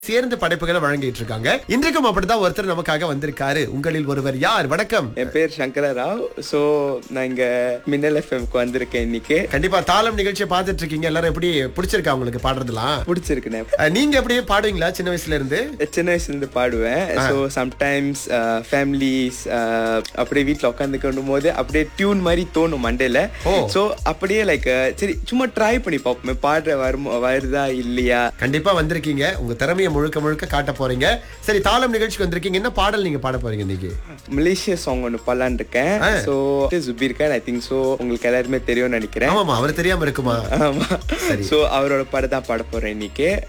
சேர்ந்து படைப்புகளை வழங்கிட்டு இருக்காங்க இன்றைக்கும் அப்படிதான் ஒருத்தர் நமக்காக வந்திருக்காரு உங்களில் ஒருவர் யார் வணக்கம் என் பேர் சங்கர ராவ் ஸோ நான் இங்க மின்னல் எஃப்எம்க்கு வந்திருக்கேன் இன்னைக்கு கண்டிப்பா தாளம் நிகழ்ச்சியை பார்த்துட்டு இருக்கீங்க எல்லாரும் எப்படி பிடிச்சிருக்கா உங்களுக்கு பாடுறதுலாம் பிடிச்சிருக்குண்ணே அஹ், நீங்க எப்படியே பாடுவீங்களா சின்ன வயசுல இருந்து சின்ன வயசுல இருந்து பாடுவேன் ஸோ சம்டைம்ஸ் ஃபேமிலிஸ் அப்படியே வீட்டில் உட்காந்துக்கணும் போது அப்படியே டியூன் மாதிரி தோணும் மண்டேல ஓ. ஸோ அப்படியே லைக் சரி சும்மா ட்ரை பண்ணி பார்ப்போமே பாடுற வருமோ வருதா இல்லையா கண்டிப்பா வந்திருக்கீங்க உங்க திறமையை முழுக்க முழுக்க காட்ட போறீங்க சரி தாளம் நிகழ்ச்சிக்கு வந்திருக்கீங்க என்ன பாடல் நீங்க பாட போறீங்க இன்னைக்கு மலேசியா சாங் ஒன்று பாடலான்னு இருக்கேன் ஆ. So Zubeer Khan I think so உங்களுக்கு எல்லாருமே தெரியும்னு நினைக்கிறேன் ஆமாமா அவர் தெரியாம இருக்குமா ஆமா சரி. ஸோ அவரோட படம் தான் பாட போறேன் இன்னைக்கு